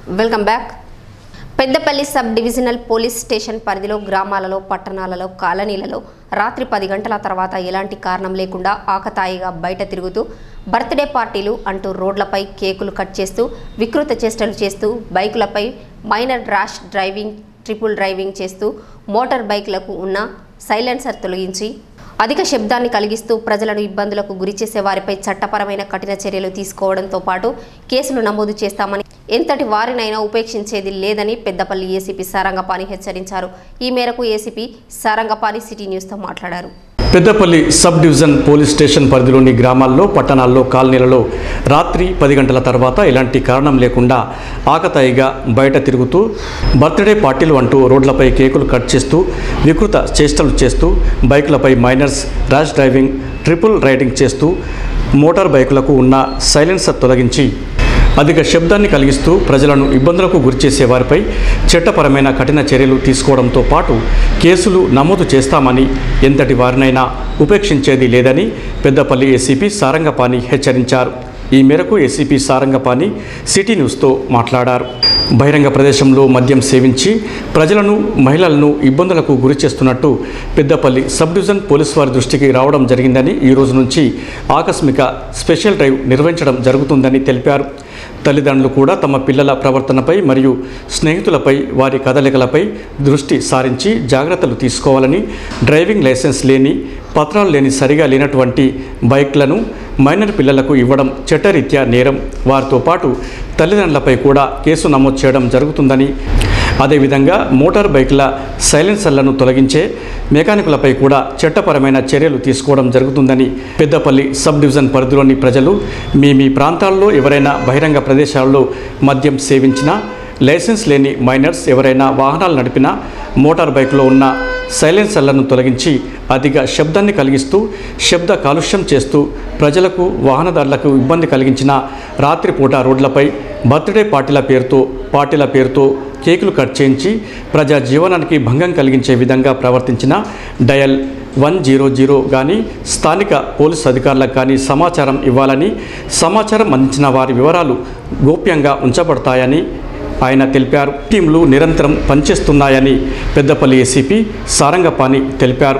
welcome back Peddapalli sub divisional police station పరిధిలో గ్రామాలలో పట్టణాలలో కాలనీలలో రాత్రి పది గంటల తర్వాత ఎలాంటి కారణం లేకుండా ఆకతాయిగా బయట తిరుగుతూ బర్త్డే పార్టీలు అంటూ రోడ్లపై కేకులు కట్ చేస్తూ వికృత చేష్టలు చేస్తూ బైకులపై minor rash driving triple driving చేస్తూ మోటార్ బైక్లకు ఉన్న సైలెన్సర్ తొలగించి అధిక శబ్దాన్ని కలిగిస్తూ ప్రజలను ఇబ్బందులకు గురిచేసే వారిపై చట్టపరమైన కఠిన చర్యలు తీసుకోవడంతో పాటు కేసులు నమోదు చేస్తామని ఎంతటి వారినైనా ఉపేక్షించేది లేదని పెద్దపల్లి ఏసీపీ సారంగపాణి హెచ్చరించారు ఈ మేరకు ఏసీపీ సారంగపాణి సిటీ న్యూస్తో మాట్లాడారు Peddapalli sub division police station పరిధిలోని గ్రామాల్లో పట్టణాల్లో కాలనీలలో రాత్రి పది గంటల తర్వాత ఎలాంటి కారణం లేకుండా ఆకతాయిగా బయట తిరుగుతూ బర్త్డే పార్టీలు అంటూ రోడ్లపై కేకులు కట్ చేస్తూ వికృత చేష్టలు చేస్తూ బైకులపై minors rash driving triple riding చేస్తూ మోటార్ బైకులకు ఉన్న సైలెన్సర్ తొలగించి అధిక శబ్దాన్ని కలిగిస్తూ ప్రజలను ఇబ్బందులకు గురిచేసే వారిపై చట్టపరమైన కఠిన చర్యలు తీసుకోవడంతో పాటు కేసులు నమోదు చేస్తామని ఎంతటి వారినైనా ఉపేక్షించేది లేదని పెద్దపల్లి ఏసీపీ సారంగపాణి హెచ్చరించారు ఈ మేరకు ఏసీపీ సారంగపాణి సిటీ న్యూస్తో మాట్లాడారు బహిరంగ ప్రదేశంలో మద్యం సేవించి ప్రజలను మహిళలను ఇబ్బందులకు గురి చేస్తున్నట్టు పెద్దపల్లి సబ్ డివిజన్ పోలీసు వారి దృష్టికి రావడం జరిగిందని ఈ రోజు నుంచి ఆకస్మిక స్పెషల్ డ్రైవ్ నిర్వహించడం జరుగుతుందని తెలిపారు తల్లిదండ్రులు కూడా తమ పిల్లల ప్రవర్తనపై మరియు స్నేహితులపై వారి కదలికలపై దృష్టి సారించి జాగ్రత్తలు తీసుకోవాలని డ్రైవింగ్ లైసెన్స్ లేని పత్రాలు లేని సరిగా లేనటువంటి బైక్లను మైనర్ పిల్లలకు ఇవ్వడం చట్టరీత్యా నేరం వారితో పాటు తల్లిదండ్రులపై కూడా కేసు నమోదు చేయడం జరుగుతుందని అదేవిధంగా మోటార్ బైక్ల సైలెన్సర్లను తొలగించే మెకానికులపై కూడా చట్టపరమైన చర్యలు తీసుకోవడం జరుగుతుందని పెద్దపల్లి సబ్ డివిజన్ పరిధిలోని ప్రజలు మీ మీ ప్రాంతాల్లో ఎవరైనా బహిరంగ ప్రదేశాల్లో మద్యం సేవించినా లైసెన్స్ లేని మైనర్స్ ఎవరైనా వాహనాలు నడిపినా మోటార్ బైక్లో ఉన్న సైలెన్సర్లను తొలగించి అధిక శబ్దాన్ని కలిగిస్తూ శబ్ద కాలుష్యం చేస్తూ ప్రజలకు వాహనదారులకు ఇబ్బంది కలిగించిన రాత్రిపూట రోడ్లపై బర్త్డే పార్టీల పేరుతో పార్టీల పేరుతో కేకులు కట్ చేయించి ప్రజా జీవనానికి భంగం కలిగించే విధంగా ప్రవర్తించిన డయల్ వన్ జీరో జీరో కానీ స్థానిక పోలీసు అధికారులకు కానీ సమాచారం ఇవ్వాలని సమాచారం అందించిన వారి వివరాలు గోప్యంగా ఉంచబడతాయని ఆయన తెలిపారు టీంలు నిరంతరం పనిచేస్తున్నాయని పెద్దపల్లి ఏసీపీ సారంగపాణి తెలిపారు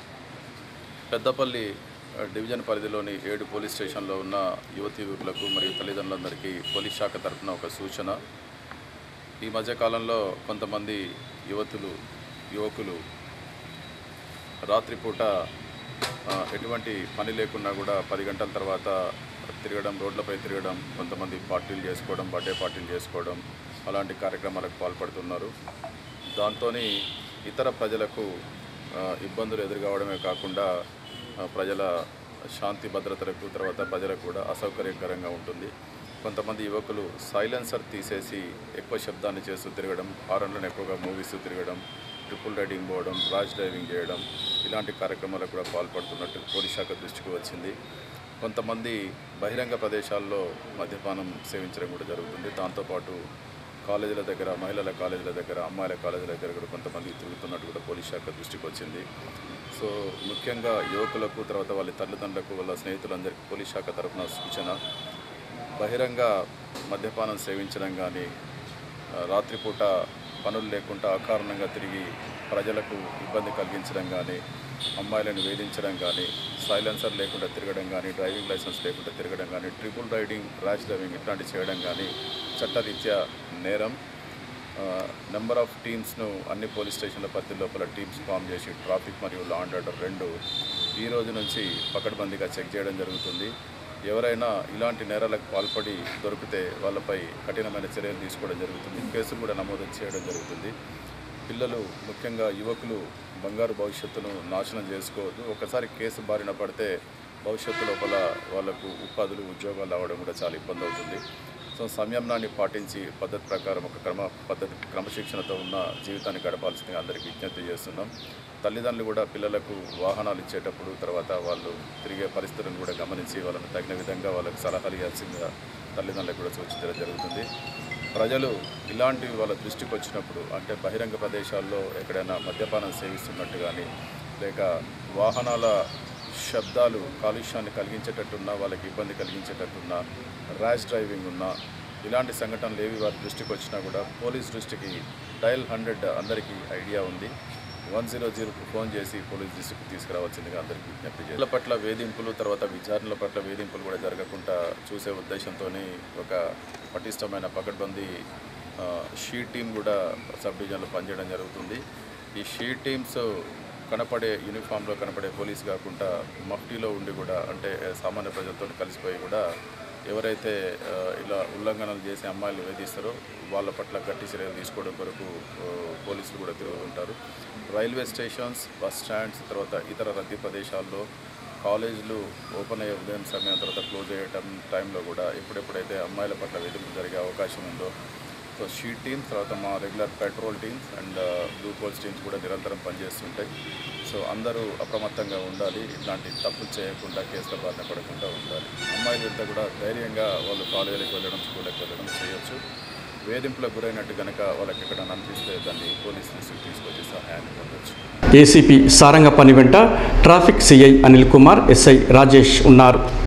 పెద్దపల్లి ఆ, డివిజన్ పరిధిలోని ఏడు పోలీస్ స్టేషన్లో ఉన్న యువతి యువకులకు మరియు తల్లిదండ్రులందరికీ పోలీస్ శాఖ తరఫున ఒక సూచన ఈ మధ్యకాలంలో కొంతమంది యువతులు యువకులు రాత్రిపూట ఆ, ఎటువంటి పని లేకున్నా కూడా పది గంటల తర్వాత తిరగడం రోడ్లపై తిరగడం కొంతమంది పార్టీలు చేసుకోవడం బర్త్డే పార్టీలు చేసుకోవడం అలాంటి కార్యక్రమాలకు పాల్పడుతున్నారు దాంతో ఇతర ప్రజలకు ఆ, ఇబ్బందులు ఎదురుకావడమే కాకుండా ఆ, ప్రజల శాంతి భద్రతలకు తర్వాత ప్రజలకు కూడా అసౌకర్యకరంగా ఉంటుంది కొంతమంది యువకులు సైలెన్సర్ తీసేసి ఎక్కువ శబ్దాన్ని చేస్తూ తిరగడం హారన్లను ఎక్కువగా మూవీస్తూ తిరగడం ట్రిపుల్ రైడింగ్ పోవడం ర్యాష్ డ్రైవింగ్ చేయడం ఇలాంటి కార్యక్రమాలకు కూడా పాల్పడుతున్నట్టు పోలీస్ శాఖ దృష్టికి వచ్చింది కొంతమంది బహిరంగ ప్రదేశాల్లో మద్యపానం సేవించడం కూడా జరుగుతుంది దాంతోపాటు కాలేజీల దగ్గర మహిళల కాలేజీల దగ్గర అమ్మాయిల కాలేజీల దగ్గర కూడా కొంతమంది తిరుగుతున్నట్టు కూడా పోలీస్ శాఖ దృష్టికి వచ్చింది సో ముఖ్యంగా యువకులకు తర్వాత వాళ్ళ తల్లిదండ్రులకు వాళ్ళ స్నేహితులందరికీ పోలీస్ శాఖ తరఫున సూచన బహిరంగ మద్యపానం సేవించడం కానీ ఆ, రాత్రిపూట పనులు లేకుండా అకారణంగా తిరిగి ప్రజలకు ఇబ్బంది కలిగించడం కానీ అమ్మాయిలను వేధించడం కానీ సైలెన్సర్ లేకుండా తిరగడం కానీ డ్రైవింగ్ లైసెన్స్ లేకుండా తిరగడం కానీ ట్రిపుల్ రైడింగ్ ర్యాష్ డ్రైవింగ్ ఇట్లాంటి చేయడం కానీ చట్టరీత్యా నేరం నెంబర్ ఆఫ్ టీమ్స్ను అన్ని పోలీస్ స్టేషన్ల పరిధి లోపల టీమ్స్ ఫామ్ చేసి ట్రాఫిక్ మరియు లా అండ్ ఆర్డర్ రెండు ఈ రోజు నుంచి పకడ్బందీగా చెక్ చేయడం జరుగుతుంది ఎవరైనా ఇలాంటి నేరాలకు పాల్పడి దొరికితే వాళ్ళపై కఠినమైన చర్యలు తీసుకోవడం జరుగుతుంది కేసులు కూడా నమోదు చేయడం జరుగుతుంది పిల్లలు ముఖ్యంగా యువకులు బంగారు భవిష్యత్తును నాశనం చేసుకోవద్దు ఒకసారి కేసు బారిన పడితే భవిష్యత్తు లోపల వాళ్ళకు ఉపాధులు ఉద్యోగాలు రావడం కూడా చాలా ఇబ్బంది అవుతుంది సో సంయమనాన్ని పాటించి పద్ధతి ప్రకారం ఒక క్రమ పద్ధతి క్రమశిక్షణతో ఉన్న జీవితాన్ని గడపాల్సిందిగా అందరికీ విజ్ఞప్తి చేస్తున్నాం తల్లిదండ్రులు కూడా పిల్లలకు వాహనాలు ఇచ్చేటప్పుడు తర్వాత వాళ్ళు తిరిగే పరిస్థితులను కూడా గమనించి వాళ్ళని తగిన విధంగా వాళ్ళకి సలహాలు ఇవ్వాల్సిందిగా తల్లిదండ్రులకు కూడా సూచించడం జరుగుతుంది ప్రజలు ఇలాంటివి వాళ్ళ దృష్టికి వచ్చినప్పుడు అంటే బహిరంగ ప్రదేశాల్లో ఎక్కడైనా మద్యపానం సేవిస్తున్నట్టు కానీ లేక వాహనాల శబ్దాలు కాలుష్యాన్ని కలిగించేటట్టున్నా వాళ్ళకి ఇబ్బంది కలిగించేటట్టున్నా ర్యాష్ డ్రైవింగ్ ఉన్నా ఇలాంటి సంఘటనలు ఏవి వారి దృష్టికి వచ్చినా కూడా పోలీస్ దృష్టికి డయల్ హండ్రెడ్ అందరికీ ఐడియా ఉంది వన్ జీరో జీరోకు ఫోన్ చేసి పోలీస్ దృష్టికి తీసుకురావాల్సిందిగా అందరికీ విజ్ఞప్తి చేయాలి పట్ల వేధింపులు తర్వాత విచారణల పట్ల వేధింపులు కూడా జరగకుండా చూసే ఉద్దేశంతో ఒక పటిష్టమైన పకడ్బందీ ఆ, షీ టీం కూడా సబ్ డివిజన్లో పనిచేయడం జరుగుతుంది ఈ షీ టీమ్స్ కనపడే యూనిఫామ్లో కనపడే పోలీస్ కాకుండా మఫ్టీలో ఉండి కూడా అంటే సామాన్య ప్రజలతో కలిసిపోయి కూడా ఎవరైతే ఆ, ఇలా ఉల్లంఘనలు చేసి అమ్మాయిలు వేధిస్తారో వాళ్ళ పట్ల గట్టి చర్యలు తీసుకోవడం కొరకు ఆ, పోలీసులు కూడా తిరుగుతుంటారు రైల్వే స్టేషన్స్ బస్ స్టాండ్స్ తర్వాత ఇతర రద్దీ ప్రదేశాల్లో కాలేజీలు ఓపెన్ అయ్యే ఉదయం సమయం తర్వాత క్లోజ్ అయ్యే టైం టైంలో కూడా ఎప్పుడెప్పుడైతే అమ్మాయిల పట్ల వేధింపు జరిగే అవకాశం ఉందో సో షీట్ టీమ్స్ తర్వాత మా regular patrol teams and blue colts teams కూడా నిరంతరం పనిచేస్తుంటాయి సో అందరూ అప్రమత్తంగా ఉండాలి ఇట్లాంటి తప్పులు చేయకుండా కేసుల బారిన పడకుండా ఉండాలి అమ్మాయిలు వెళ్తే కూడా ధైర్యంగా వాళ్ళు కాలేజీలకు వెళ్ళడం స్కూళ్ళకి వెళ్ళడం చేయొచ్చు వేధింపులకు గురైనట్టు కనుక వాళ్ళకి ఎక్కడైనా అనిపిస్తే దాన్ని పోలీస్ దృష్టికి తీసుకొచ్చి సహాయాన్ని పొందొచ్చు ఏసీపీ సారంగపని వెంట traffic CI Anil Kumar SI Rajesh ఉన్నారు